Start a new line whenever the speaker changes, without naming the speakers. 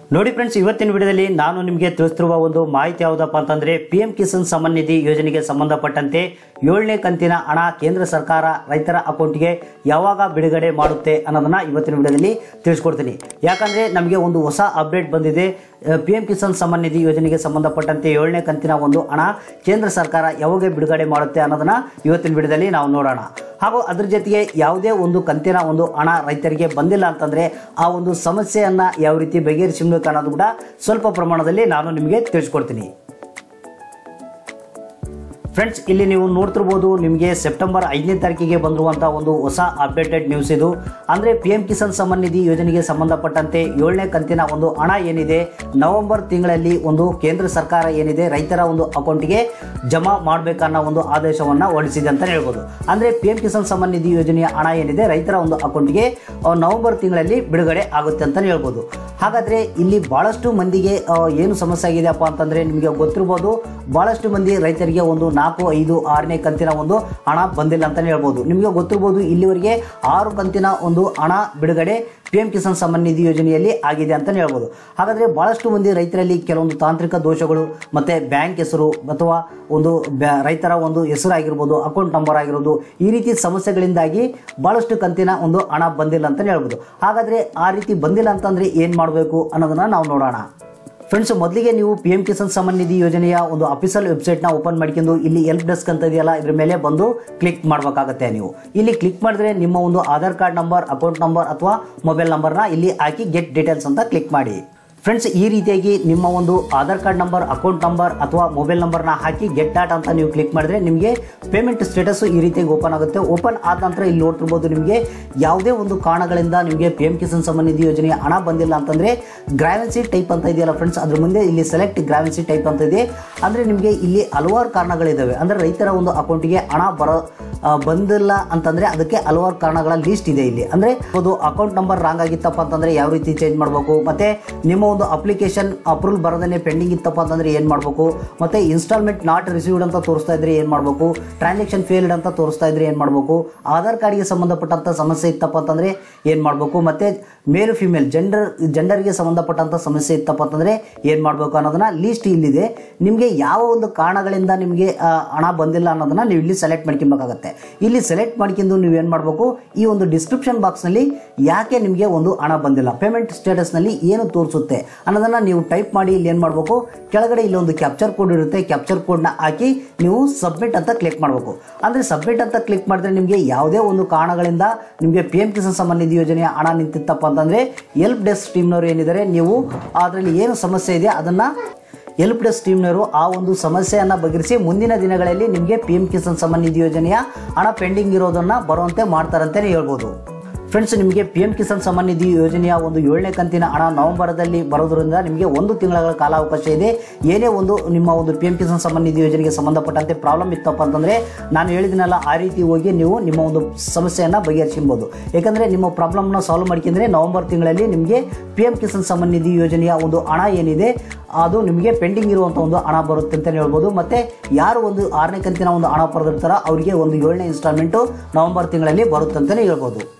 ನೋಡಿ ಫ್ರೆಂಡ್ಸ್ ಇವತ್ತಿನ ವಿಡಿಯೋದಲ್ಲಿ ನಾನು ನಿಮಗೆ ತಿಳಿಸ್ತಿರುವ ಒಂದು ಮಾಹಿತಿ ಯಾವುದಪ್ಪ ಅಂತಂದ್ರೆ ಪಿ ಎಂ ಕಿಸಾನ್ ಸಮ್ಮಾನ್ ನಿಧಿ ಯೋಜನೆಗೆ ಸಂಬಂಧಪಟ್ಟಂತೆ ಏಳನೇ ಕಂತಿನ ಹಣ ಕೇಂದ್ರ ಸರ್ಕಾರ ರೈತರ ಅಕೌಂಟ್ಗೆ ಯಾವಾಗ ಬಿಡುಗಡೆ ಮಾಡುತ್ತೆ ಅನ್ನೋದನ್ನ ಇವತ್ತಿನ ವಿಡಿಯೋದಲ್ಲಿ ತಿಳಿಸ್ಕೊಡ್ತೀನಿ ಯಾಕಂದ್ರೆ ನಮಗೆ ಒಂದು ಹೊಸ ಅಪ್ಡೇಟ್ ಬಂದಿದೆ ಪಿ ಎಂ ಕಿಸಾನ್ ಸಮ್ಮಾನ್ ನಿಧಿ ಯೋಜನೆಗೆ ಸಂಬಂಧಪಟ್ಟಂತೆ ಏಳನೇ ಕಂತಿನ ಒಂದು ಹಣ ಕೇಂದ್ರ ಸರ್ಕಾರ ಯಾವಾಗ ಬಿಡುಗಡೆ ಮಾಡುತ್ತೆ ಅನ್ನೋದನ್ನ ಇವತ್ತಿನ ವಿಡಿಯೋದಲ್ಲಿ ನಾವು ನೋಡೋಣ ಹಾಗೂ ಅದ್ರ ಜೊತೆಗೆ ಯಾವುದೇ ಒಂದು ಕಂತಿನ ಒಂದು ಹಣ ರೈತರಿಗೆ ಬಂದಿಲ್ಲ ಅಂತಂದ್ರೆ ಆ ಒಂದು ಸಮಸ್ಯೆಯನ್ನ ಯಾವ ರೀತಿ ಬಗೆಹರಿಸಬೇಕು ಅನ್ನೋದು ಕೂಡ ಸ್ವಲ್ಪ ಪ್ರಮಾಣದಲ್ಲಿ ನಾನು ನಿಮಗೆ ತಿಳಿಸ್ಕೊಡ್ತೀನಿ ಫ್ರೆಂಡ್ಸ್ ಇಲ್ಲಿ ನೀವು ನೋಡ್ತಿರ್ಬೋದು ನಿಮಗೆ ಸೆಪ್ಟೆಂಬರ್ ಐದನೇ ತಾರೀಕಿಗೆ ಬಂದಿರುವಂಥ ಒಂದು ಹೊಸ ಅಪ್ಡೇಟೆಡ್ ನ್ಯೂಸ್ ಇದು ಅಂದರೆ ಪಿ ಎಂ ಕಿಸಾನ್ ಸಮ್ಮಾನ್ ನಿಧಿ ಯೋಜನೆಗೆ ಸಂಬಂಧಪಟ್ಟಂತೆ ಏಳನೇ ಕಂತಿನ ಒಂದು ಹಣ ಏನಿದೆ ನವೆಂಬರ್ ತಿಂಗಳಲ್ಲಿ ಒಂದು ಕೇಂದ್ರ ಸರ್ಕಾರ ಏನಿದೆ ರೈತರ ಒಂದು ಅಕೌಂಟ್ಗೆ ಜಮಾ ಮಾಡಬೇಕನ್ನೋ ಒಂದು ಆದೇಶವನ್ನು ಹೊರಡಿಸಿದೆ ಅಂತಲೇ ಹೇಳ್ಬೋದು ಅಂದರೆ ಪಿ ಎಂ ಕಿಸಾನ್ ಸಮ್ಮಾನ್ ನಿಧಿ ಯೋಜನೆಯ ಹಣ ಏನಿದೆ ರೈತರ ಒಂದು ಅಕೌಂಟ್ಗೆ ಆ, ನವೆಂಬರ್ ತಿಂಗಳಲ್ಲಿ ಬಿಡುಗಡೆ ಆಗುತ್ತೆ ಅಂತಲೇ ಹೇಳ್ಬೋದು ಹಾಗಾದರೆ ಇಲ್ಲಿ ಭಾಳಷ್ಟು ಮಂದಿಗೆ ಆ, ಏನು ಸಮಸ್ಯೆ ಆಗಿದೆಯಪ್ಪ ಅಂತಂದರೆ ನಿಮಗೆ ಗೊತ್ತಿರ್ಬೋದು ಭಾಳಷ್ಟು ಮಂದಿ ರೈತರಿಗೆ ಒಂದು ನಾಲ್ಕು ಐದು ಆರನೇ ಕಂತಿನ ಒಂದು ಹಣ ಬಂದಿಲ್ಲ ಅಂತಲೇ ಹೇಳ್ಬೋದು ನಿಮಗೆ ಗೊತ್ತಿರ್ಬೋದು ಇಲ್ಲಿವರೆಗೆ ಆರು ಕಂತಿನ ಒಂದು ಹಣ ಬಿಡುಗಡೆ ಪಿ ಎಂ ಕಿಸಾನ್ ಸಮ್ಮಾನ್ ನಿಧಿ ಯೋಜನೆಯಲ್ಲಿ ಆಗಿದೆ ಅಂತಲೇ ಹೇಳ್ಬೋದು ಹಾಗಾದರೆ ಭಾಳಷ್ಟು ಮಂದಿ ರೈತರಲ್ಲಿ ಕೆಲವೊಂದು ತಾಂತ್ರಿಕ ದೋಷಗಳು ಮತ್ತು ಬ್ಯಾಂಕ್ ಹೆಸರು ಅಥವಾ ಒಂದು ಬ್ಯಾ ರೈತರ ಒಂದು ಹೆಸರು ಆಗಿರ್ಬೋದು ಅಕೌಂಟ್ ನಂಬರ್ ಆಗಿರ್ಬೋದು ಈ ರೀತಿ ಸಮಸ್ಯೆಗಳಿಂದಾಗಿ ಭಾಳಷ್ಟು ಕಂತಿನ ಒಂದು ಹಣ ಬಂದಿಲ್ಲ ಅಂತಲೇ ಹೇಳ್ಬೋದು ಹಾಗಾದರೆ ಆ ರೀತಿ ಬಂದಿಲ್ಲ ಅಂತಂದರೆ ಏನು ಮಾಡಬೇಕು ಅನ್ನೋದನ್ನು ನಾವು ನೋಡೋಣ ಫ್ರೆಂಡ್ಸ್ ಮೊದಲಿಗೆ ನೀವು ಪಿ ಎಂ ಕಿಸಾನ್ ಸಮ್ಮಾನ್ ನಿಧಿ ಯೋಜನೆಯ ಒಂದು ಅಫಿಷಿಯಲ್ ವೆಬ್ಸೈಟ್ನ ಓಪನ್ ಮಾಡ್ಕೊಂಡು ಇಲ್ಲಿ ಎಲ್ಪ್ ಡೆಸ್ಕ್ ಅಂತ ಇದೆಯಲ್ಲ ಇದ್ರ ಮೇಲೆ ಬಂದು ಕ್ಲಿಕ್ ಮಾಡಬೇಕಾಗತ್ತೆ ನೀವು ಇಲ್ಲಿ ಕ್ಲಿಕ್ ಮಾಡಿದ್ರೆ ನಿಮ್ಮ ಒಂದು Aadhaar card number account number ಅಥವಾ ಮೊಬೈಲ್ ನಂಬರ್ನ ಇಲ್ಲಿ ಹಾಕಿ ಗೆಟ್ ಡೀಟೇಲ್ಸ್ ಅಂತ ಕ್ಲಿಕ್ ಮಾಡಿ ಫ್ರೆಂಡ್ಸ್ ಈ ರೀತಿಯಾಗಿ ನಿಮ್ಮ ಒಂದು Aadhaar card number account number ಅಥವಾ ಮೊಬೈಲ್ ನಂಬರ್ನ ಹಾಕಿ ಗೆಟ್ ಡಾಟ್ ಅಂತ ನೀವು ಕ್ಲಿಕ್ ಮಾಡಿದ್ರೆ ನಿಮಗೆ ಪೇಮೆಂಟ್ ಸ್ಟೇಟಸ್ ಈ ರೀತಿಯಾಗಿ ಓಪನ್ ಆಗುತ್ತೆ ಓಪನ್ ಆದ ನಂತರ ಇಲ್ಲಿ ನೋಡ್ತಿರ್ಬೋದು ನಿಮಗೆ ಯಾವುದೇ ಒಂದು ಕಾರಣಗಳಿಂದ ನಿಮಗೆ ಪಿ ಎಂ ಕಿಸಾನ್ ಸಮ್ಮಾನ್ ನಿಧಿ ಯೋಜನೆಯ ಹಣ ಬಂದಿಲ್ಲ ಅಂತಂದ್ರೆ ಗ್ರಾವೆನ್ಸಿ ಟೈಪ್ ಅಂತ ಇದೆಯಲ್ಲ ಫ್ರೆಂಡ್ಸ್ ಅದ್ರ ಮುಂದೆ ಇಲ್ಲಿ ಸೆಲೆಕ್ಟ್ ಗ್ರಾವೆನ್ಸಿ ಟೈಪ್ ಅಂತ ಇದೆ ಅಂದ್ರೆ ನಿಮಗೆ ಇಲ್ಲಿ ಹಲವಾರು ಕಾರಣಗಳಿದ್ದಾವೆ ಅಂದ್ರೆ ರೈತರ ಒಂದು ಅಕೌಂಟ್ಗೆ ಹಣ ಬರೋ ಆ, ಬಂದಿಲ್ಲ ಅಂತಂದ್ರೆ ಅದಕ್ಕೆ ಹಲವಾರು ಕಾರಣಗಳ ಲಿಸ್ಟ್ ಇದೆ ಇಲ್ಲಿ ಅಂದ್ರೆ ಒಂದು ಅಕೌಂಟ್ ನಂಬರ್ ರಾಂಗ್ ಆಗಿತ್ತಪ್ಪ ಅಂತಂದ್ರೆ ಯಾವ ರೀತಿ ಚೇಂಜ್ ಮಾಡಬೇಕು ಮತ್ತೆ ನಿಮ್ಮ ಒಂದು ಅಪ್ಲಿಕೇಶನ್ ಅಪ್ರೂವಲ್ ಬರದೇ ಪೆಂಡಿಂಗ್ ಇತ್ತಪ್ಪ ಅಂತಂದ್ರೆ ಏನು ಮಾಡಬೇಕು ಮತ್ತೆ ಇನ್ಸ್ಟಾಲ್ಮೆಂಟ್ ನಾಟ್ ರಿಸೀವ್ಡ್ ಅಂತ ತೋರಿಸ್ತಾ ಇದ್ರೆ ಏನು ಮಾಡಬೇಕು ಟ್ರಾನ್ಸಾಕ್ಷನ್ ಫೇಲ್ಡ್ ಅಂತ ತೋರಿಸ್ತಾ ಇದ್ರೆ ಏನು ಮಾಡಬೇಕು ಆಧಾರ್ ಕಾರ್ಡ್ಗೆ ಸಂಬಂಧಪಟ್ಟಂತ ಸಮಸ್ಯೆ ಇತ್ತಪ್ಪ ಅಂತಂದ್ರೆ ಏನು ಮಾಡಬೇಕು ಮತ್ತೆ ಮೇಲ್ ಫಿಮೇಲ್ ಜೆಂಡರ್ ಜೆಂಡರ್ಗೆ ಸಂಬಂಧಪಟ್ಟಂತ ಸಮಸ್ಯೆ ಇತ್ತಪ್ಪ ಅಂತಂದ್ರೆ ಏನು ಮಾಡಬೇಕು ಅನ್ನೋದನ್ನ ಲಿಸ್ಟ್ ಇಲ್ಲಿದೆ ನಿಮಗೆ ಯಾವ ಒಂದು ಕಾರಣಗಳಿಂದ ನಿಮಗೆ ಆ, ಹಣ ಬಂದಿಲ್ಲ ಅನ್ನೋದನ್ನ ನೀವು ಇಲ್ಲಿ ಸೆಲೆಕ್ಟ್ ಮಾಡ್ಕೊಬೇಕಾಗತ್ತೆ ಇಲ್ಲಿ ಸೆಲೆಕ್ಟ್ ಮಾಡ್ಕೊಂಡು ನೀವು ಏನು ಮಾಡಬೇಕು ಈ ಒಂದು ಡಿಸ್ಕ್ರಿಪ್ಷನ್ ಬಾಕ್ಸ್ನಲ್ಲಿ ಯಾಕೆ ನಿಮಗೆ ಒಂದು ಹಣ ಬಂದಿಲ್ಲ ಪೇಮೆಂಟ್ ಸ್ಟೇಟಸ್ನಲ್ಲಿ ಏನು ತೋರಿಸುತ್ತೆ ಅನ್ನೋದನ್ನ ನೀವು ಟೈಪ್ ಮಾಡಿ ಇಲ್ಲಿ ಏನು ಮಾಡಬೇಕು ಕೆಳಗಡೆ ಇಲ್ಲಿ ಒಂದು ಕ್ಯಾಪ್ಚರ್ ಕೋಡ್ ಇರುತ್ತೆ ಕ್ಯಾಪ್ಚರ್ ಕೋಡ್ನ ಹಾಕಿ ನೀವು ಸಬ್ಮಿಟ್ ಅಂತ ಕ್ಲಿಕ್ ಮಾಡಬೇಕು ಅಂದರೆ ಸಬ್ಮಿಟ್ ಅಂತ ಕ್ಲಿಕ್ ಮಾಡಿದ್ರೆ ನಿಮಗೆ ಯಾವುದೇ ಒಂದು ಕಾರಣಗಳಿಂದ ನಿಮಗೆ ಪಿ ಎಂ ಕಿಸಾನ್ ಸಮ್ಮಾನ್ ನಿಧಿ ಯೋಜನೆಯ ಹಣ ನಿಂತಿತ್ತಪ್ಪ ಅಂತಂದರೆ ಎಲ್ಪ್ ಡೆಸ್ಕ್ ಟೀಮ್ನವರು ಏನಿದ್ದಾರೆ ನೀವು ಅದರಲ್ಲಿ ಏನು ಸಮಸ್ಯೆ ಇದೆ ಅದನ್ನು ಎಲ್ಪ್ ಡೆಸ್ಕ್ ಟೀಮ್ನವರು ಆ ಒಂದು ಸಮಸ್ಯೆಯನ್ನು ಬಗೆಹರಿಸಿ ಮುಂದಿನ ದಿನಗಳಲ್ಲಿ ನಿಮಗೆ ಪಿ ಎಂ ಕಿಸಾನ್ ಸಮ್ಮಾನ್ ನಿಧಿ ಯೋಜನೆಯ ಹಣ ಪೆಂಡಿಂಗ್ ಇರೋದನ್ನು ಬರುವಂತೆ ಮಾಡ್ತಾರಂತಲೇ ಹೇಳ್ಬೋದು ಫ್ರೆಂಡ್ಸ್ ನಿಮಗೆ ಪಿ ಎಂ ಕಿಸಾನ್ ಸಮ್ಮಾನ್ ನಿಧಿ ಯೋಜನೆಯ ಒಂದು ಏಳನೇ ಕಂತಿನ ಹಣ ನವೆಂಬರ್ದಲ್ಲಿ ಬರೋದ್ರಿಂದ ನಿಮಗೆ ಒಂದು ತಿಂಗಳ ಕಾಲಾವಕಾಶ ಇದೆ ಏನೇ ಒಂದು ನಿಮ್ಮ ಒಂದು ಪಿ ಎಂ ಕಿಸಾನ್ ಸಮ್ಮಾನ್ ನಿಧಿ ಯೋಜನೆಗೆ ಸಂಬಂಧಪಟ್ಟಂತೆ ಪ್ರಾಬ್ಲಮ್ ಇತ್ತಪ್ಪ ಅಂತಂದರೆ ನಾನು ಹೇಳಿದಿನಲ್ಲ ಆ ರೀತಿ ಹೋಗಿ ನೀವು ನಿಮ್ಮ ಒಂದು ಸಮಸ್ಯೆಯನ್ನು ಬಗೆಹರಿಸ್ಬೋದು ಯಾಕಂದರೆ ನಿಮ್ಮ ಪ್ರಾಬ್ಲಮ್ನ ಸಾಲ್ವ್ ಮಾಡ್ಕೊಂಡ್ರೆ ನವೆಂಬರ್ ತಿಂಗಳಲ್ಲಿ ನಿಮಗೆ ಪಿ ಎಂ ಕಿಸಾನ್ ಸಮ್ಮಾನ್ ನಿಧಿ ಯೋಜನೆಯ ಒಂದು ಹಣ ಏನಿದೆ ಅದು ನಿಮಗೆ ಪೆಂಡಿಂಗ್ ಇರುವಂಥ ಒಂದು ಹಣ ಬರುತ್ತೆ ಅಂತಲೇ ಹೇಳ್ಬೋದು ಮತ್ತು ಯಾರು ಒಂದು ಆರನೇ ಕಂತಿನ ಒಂದು ಹಣ ಪಡೆದಿರ್ತಾರೋ ಅವರಿಗೆ ಒಂದು ಏಳನೇ ಇನ್ಸ್ಟಾಲ್ಮೆಂಟು ನವೆಂಬರ್ ತಿಂಗಳಲ್ಲಿ ಬರುತ್ತೆ ಅಂತಲೇ ಹೇಳ್ಬೋದು